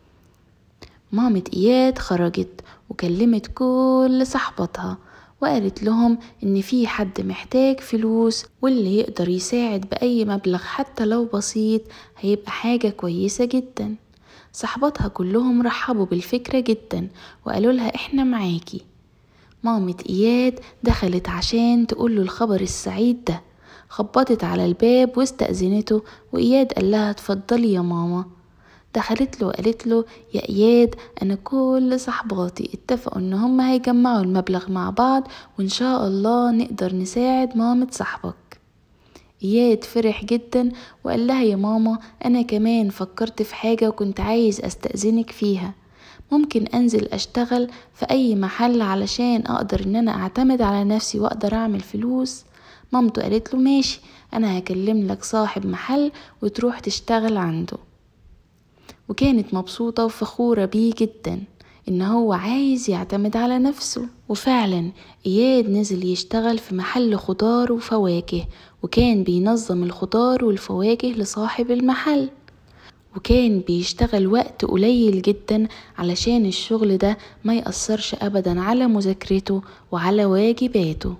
مامة اياد خرجت وكلمت كل صحباتها وقالت لهم ان في حد محتاج فلوس واللي يقدر يساعد باي مبلغ حتى لو بسيط هيبقى حاجة كويسة جدا صحباتها كلهم رحبوا بالفكرة جدا وقالوا لها احنا معاكي مامة اياد دخلت عشان تقوله الخبر السعيد ده خبطت على الباب واستأذنته وإياد قال لها اتفضلي يا ماما دخلت له وقالت له يا إياد أنا كل صحباتي اتفقوا إن هم هيجمعوا المبلغ مع بعض وإن شاء الله نقدر نساعد مامة صاحبك إياد فرح جدا وقال لها يا ماما أنا كمان فكرت في حاجة وكنت عايز أستأذنك فيها ممكن أنزل أشتغل في أي محل علشان أقدر إن أنا أعتمد على نفسي وأقدر أعمل فلوس مامته قالت له ماشي أنا هكلم لك صاحب محل وتروح تشتغل عنده وكانت مبسوطة وفخورة بيه جدا إن هو عايز يعتمد على نفسه وفعلا إياد نزل يشتغل في محل خضار وفواكه وكان بينظم الخضار والفواكه لصاحب المحل وكان بيشتغل وقت قليل جدا علشان الشغل ده ما يأثرش أبدا على مذاكرته وعلى واجباته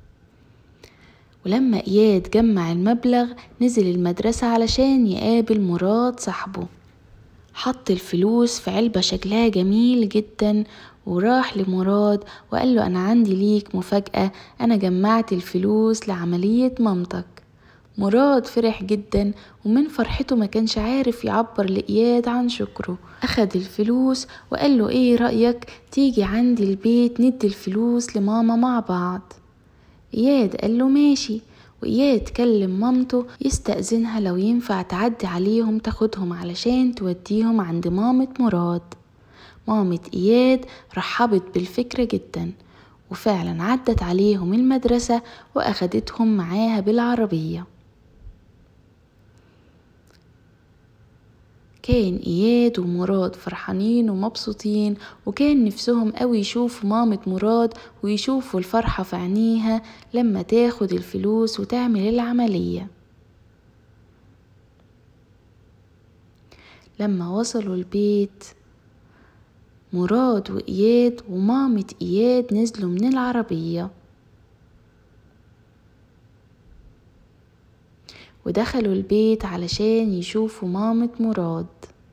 ولما إياد جمع المبلغ نزل المدرسة علشان يقابل مراد صاحبه حط الفلوس في علبة شكلها جميل جدا وراح لمراد وقال له أنا عندي ليك مفاجأة أنا جمعت الفلوس لعملية مامتك مراد فرح جدا ومن فرحته ما كانش عارف يعبر لإياد عن شكره أخد الفلوس وقال له إيه رأيك تيجي عندي البيت ندي الفلوس لماما مع بعض إياد قال له ماشي وإياد كلم مامته يستأذنها لو ينفع تعدي عليهم تاخدهم علشان توديهم عند مامة مراد مامة إياد رحبت بالفكرة جدا وفعلا عدت عليهم المدرسة وأخدتهم معاها بالعربية كان إياد ومراد فرحانين ومبسوطين وكان نفسهم قوي يشوفوا مامة مراد ويشوفوا الفرحة في عينيها لما تاخد الفلوس وتعمل العملية لما وصلوا البيت مراد وإياد ومامة إياد نزلوا من العربية ودخلوا البيت علشان يشوفوا مامة مراد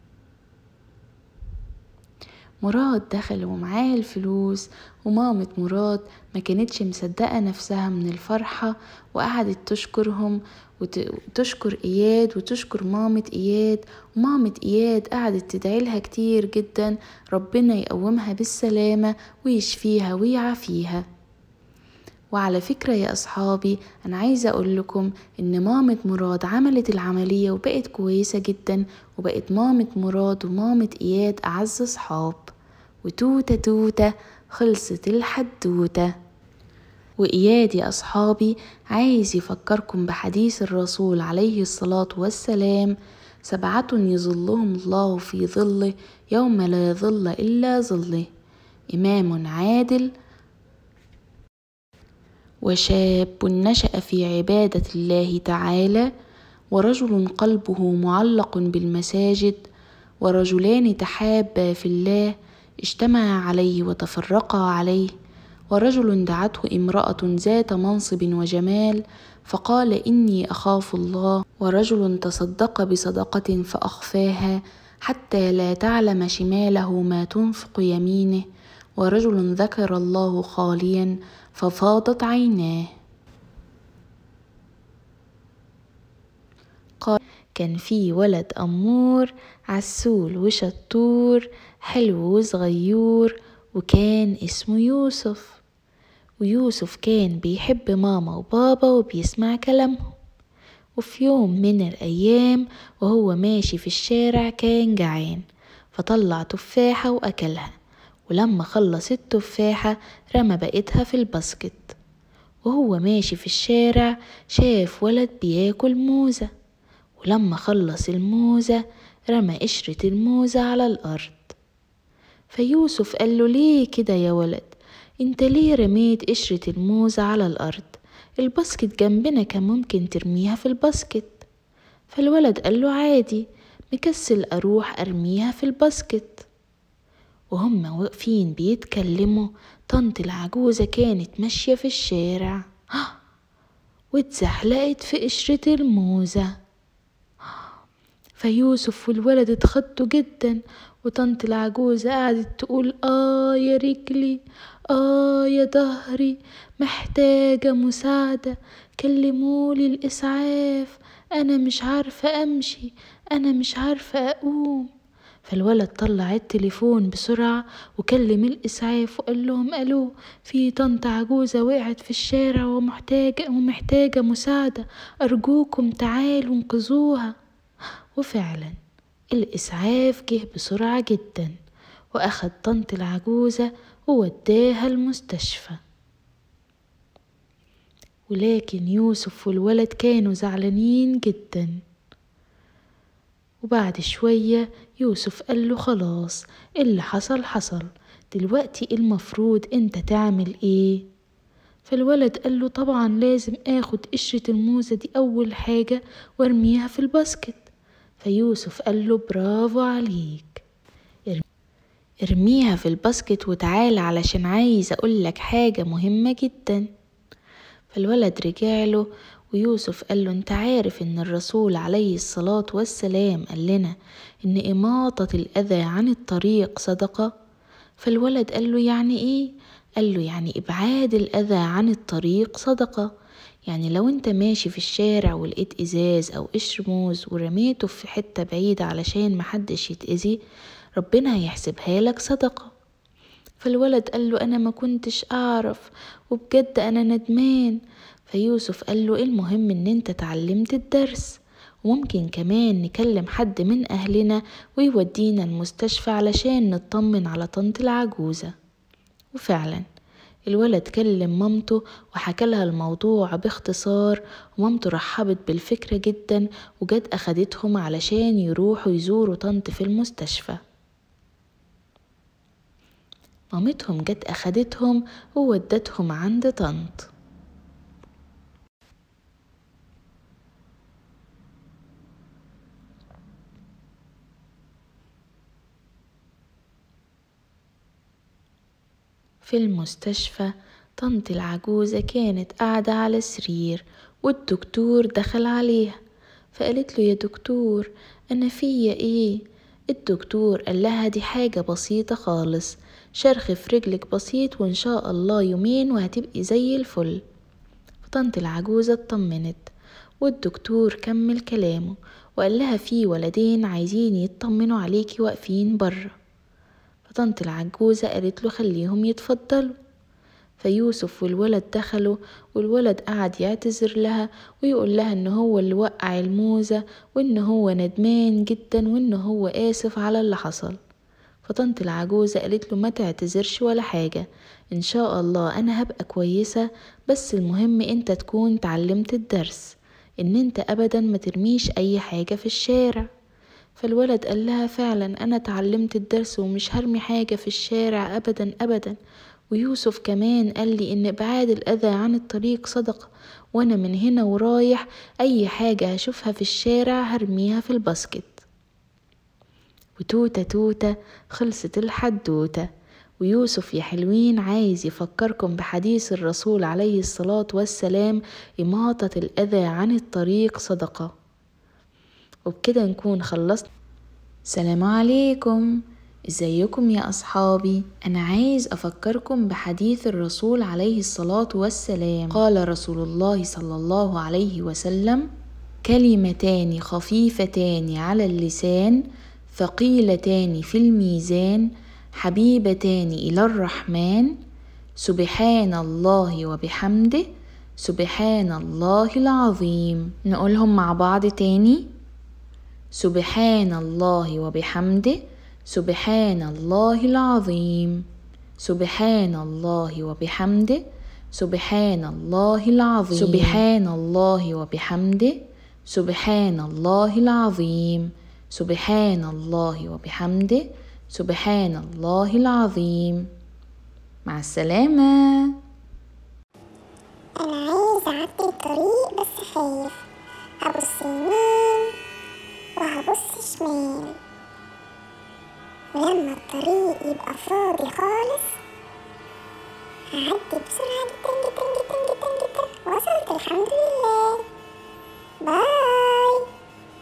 مراد دخل ومعاه الفلوس ومامة مراد ما كانتش مصدقة نفسها من الفرحة وقعدت تشكرهم وتشكر إياد وتشكر مامة إياد ومامة إياد قعدت تدعي لها كتير جدا ربنا يقومها بالسلامة ويشفيها ويعافيها وعلى فكرة يا أصحابي أنا عايزة أقول لكم إن مامة مراد عملت العملية وبقت كويسة جدا وبقت مامة مراد ومامة إياد أعز أصحاب وتوتة توتة خلصت الحدوتة وإياد يا أصحابي عايز يفكركم بحديث الرسول عليه الصلاة والسلام سبعة يظلهم الله في ظله يوم لا يظل إلا ظله إمام عادل وشاب نشأ في عبادة الله تعالى ورجل قلبه معلق بالمساجد ورجلان تحابا في الله اجتمعا عليه وتفرقا عليه ورجل دعته امرأة ذات منصب وجمال فقال إني أخاف الله ورجل تصدق بصدقة فأخفاها حتى لا تعلم شماله ما تنفق يمينه ورجل ذكر الله خاليا ففاضت عيناه قال كان في ولد أمور عسول وشطور حلو وصغيور وكان اسمه يوسف ويوسف كان بيحب ماما وبابا وبيسمع كلامهم وفي يوم من الأيام وهو ماشي في الشارع كان جعان فطلع تفاحة وأكلها ولما خلص التفاحة رمى بقيتها في الباسكت وهو ماشي في الشارع شاف ولد بياكل موزة ولما خلص الموزة رمى قشرة الموزة على الأرض فيوسف قال له ليه كده يا ولد انت ليه رميت قشرة الموزة على الأرض الباسكت جنبنا كان ممكن ترميها في الباسكت فالولد قال له عادي مكسل أروح أرميها في الباسكت وهم واقفين بيتكلموا طنط العجوزة كانت ماشية في الشارع واتزحلقت في قشرة الموزة فيوسف والولد اتخضوا جدا وطنط العجوزة قعدت تقول آه يا رجلي آه يا ظهري محتاجة مساعدة كلمولي الإسعاف أنا مش عارفة أمشي أنا مش عارفة أقوم فالولد طلع التليفون بسرعة وكلم الإسعاف وقال لهم ألو في طنط عجوزة وقعت في الشارع ومحتاجة ومحتاجة مساعدة أرجوكم تعالوا انقذوها وفعلا الإسعاف جه بسرعة جدا وأخد طنط العجوزة ووداها المستشفى ولكن يوسف والولد كانوا زعلانين جدا وبعد شوية يوسف قال له خلاص اللي حصل حصل دلوقتي المفروض انت تعمل ايه فالولد قال له طبعا لازم اخد قشرة الموزة دي اول حاجة وارميها في الباسكت فيوسف قال له برافو عليك ارميها في الباسكت وتعال علشان عايز اقولك حاجة مهمة جدا فالولد رجعله ويوسف قال له انت عارف ان الرسول عليه الصلاة والسلام قال لنا ان اماطة الاذى عن الطريق صدقة فالولد قال له يعني ايه قال له يعني ابعاد الاذى عن الطريق صدقة يعني لو انت ماشي في الشارع ولقيت ازاز او قشر موز ورميته في حتة بعيدة علشان محدش يتأذي ربنا هيحسبها لك صدقة فالولد قال له انا ما كنتش اعرف وبجد انا ندمان فيوسف قال له المهم ان انت اتعلمت الدرس وممكن كمان نكلم حد من اهلنا ويودينا المستشفى علشان نطمن على طنط العجوزة وفعلا الولد كلم مامته وحكى لها الموضوع باختصار ومامته رحبت بالفكرة جدا وجت أخدتهم علشان يروحوا يزوروا طنط في المستشفى مامتهم جت أخدتهم وودتهم عند طنط في المستشفى طنط العجوزة كانت قاعدة على السرير والدكتور دخل عليها فقالت له يا دكتور أنا فيا إيه الدكتور قال لها دي حاجة بسيطة خالص شرخ في رجلك بسيط وإن شاء الله يومين وهتبقي زي الفل فطنط العجوزة اطمنت والدكتور كمل كلامه وقال لها في ولدين عايزين يطمنوا عليكي واقفين بره فطنط العجوزة قالت له خليهم يتفضلوا فيوسف والولد دخلوا والولد قعد يعتذر لها ويقول لها ان هو اللي وقع الموزة وان هو ندمان جدا وان هو اسف على اللي حصل فطنط العجوزة قالت له ما تعتذرش ولا حاجة ان شاء الله انا هبقى كويسة بس المهم انت تكون تعلمت الدرس ان انت ابدا ما ترميش اي حاجة في الشارع فالولد قال لها فعلا انا اتعلمت الدرس ومش هرمي حاجة في الشارع ابدا ابدا ويوسف كمان قال لي ان ابعاد الاذى عن الطريق صدقة وانا من هنا ورايح اي حاجة هشوفها في الشارع هرميها في الباسكت وتوتة توتة خلصت الحدوتة ويوسف يا حلوين عايز يفكركم بحديث الرسول عليه الصلاة والسلام إماطة الأذى عن الطريق صدقة وبكده نكون خلصت سلام عليكم ازيكم يا أصحابي أنا عايز أفكركم بحديث الرسول عليه الصلاة والسلام قال رسول الله صلى الله عليه وسلم كلمتان خفيفتان على اللسان ثقيلتان في الميزان حبيبتان إلى الرحمن سبحان الله وبحمده سبحان الله العظيم نقولهم مع بعض تاني سبحان الله وبحمده سبحان الله العظيم سبحان الله وبحمده سبحان الله العظيم سبحان الله وبحمده سبحان الله العظيم سبحان الله وبحمده سبحان الله العظيم مع السلامة أنا عايز أعدي الطريق بس خايف هبص يمين وهبص شمال ولما الطريق يبقى فاضي خالص هعدي بسرعة جدا جدا جدا جدا جدا وصلت الحمد لله باي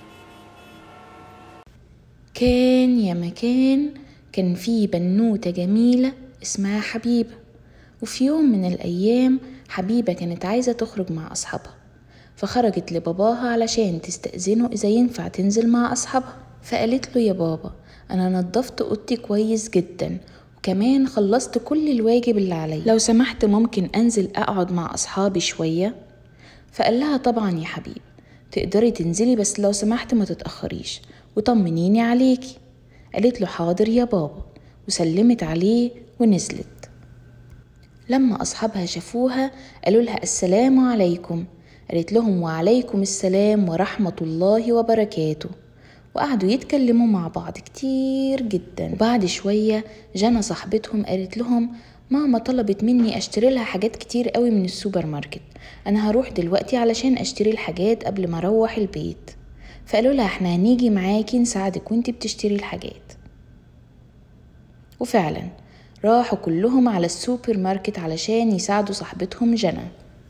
كان يا مكان كان في بنوتة جميلة اسمها حبيبة وفي يوم من الأيام حبيبة كانت عايزة تخرج مع أصحابها فخرجت لباباها علشان تستأذنه إذا ينفع تنزل مع أصحابها فقالت له يا بابا أنا نظفت أوضتي كويس جدا وكمان خلصت كل الواجب اللي عليا لو سمحت ممكن أنزل أقعد مع أصحابي شوية فقال لها طبعا يا حبيب تقدري تنزلي بس لو سمحت ما تتأخريش وطمنيني عليكي قالت له حاضر يا بابا وسلمت عليه ونزلت لما أصحابها شافوها قالوا لها السلام عليكم قالت لهم وعليكم السلام ورحمة الله وبركاته وقعدوا يتكلموا مع بعض كتير جدا وبعد شوية جنى صاحبتهم قالت لهم ماما طلبت مني اشتري لها حاجات كتير قوي من السوبر ماركت انا هروح دلوقتي علشان اشتري الحاجات قبل ما اروح البيت فقالوا لها احنا هنيجي معاكي نساعدك وانتي بتشتري الحاجات وفعلا راحوا كلهم على السوبر ماركت علشان يساعدوا صاحبتهم جنى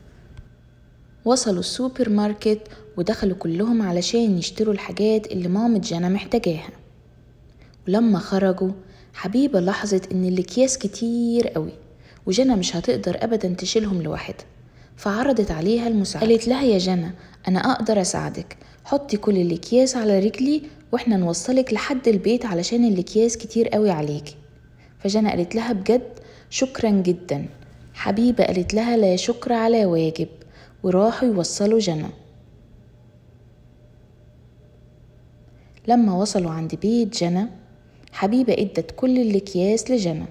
وصلوا السوبر ماركت ودخلوا كلهم علشان يشتروا الحاجات اللي مامة جنى محتاجاها ولما خرجوا حبيبة لاحظت إن الأكياس كتير قوي وجنى مش هتقدر أبدا تشيلهم لوحدها فعرضت عليها المساعدة قالت لها يا جنى أنا أقدر أساعدك حطي كل الأكياس على رجلي وإحنا نوصلك لحد البيت علشان الأكياس كتير قوي عليكي فجنى قالت لها بجد شكرا جدا حبيبة قالت لها لا شكر على واجب وراحوا يوصلوا جنى لما وصلوا عند بيت جنى حبيبة ادت كل الأكياس لجنى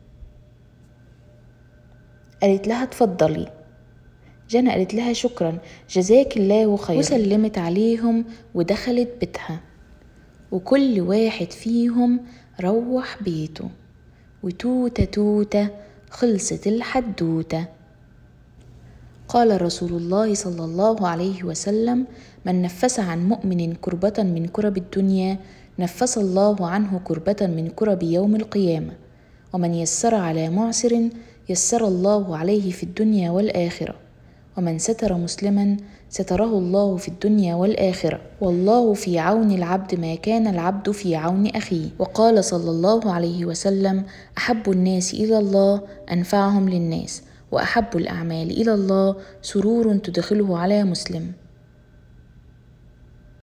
قالت لها اتفضلي جنى قالت لها شكرا جزاك الله خيرا وسلمت عليهم ودخلت بيتها وكل واحد فيهم روح بيته وتوتة توتة خلصت الحدوتة قال رسول الله صلى الله عليه وسلم من نفس عن مؤمن كربة من كرب الدنيا نفس الله عنه كربة من كرب يوم القيامة ومن يسر على معسر يسر الله عليه في الدنيا والآخرة ومن ستر مسلما ستره الله في الدنيا والآخرة والله في عون العبد ما كان العبد في عون أخيه وقال صلى الله عليه وسلم أحب الناس إلى الله أنفعهم للناس وأحب الأعمال إلى الله سرور تدخله على مسلم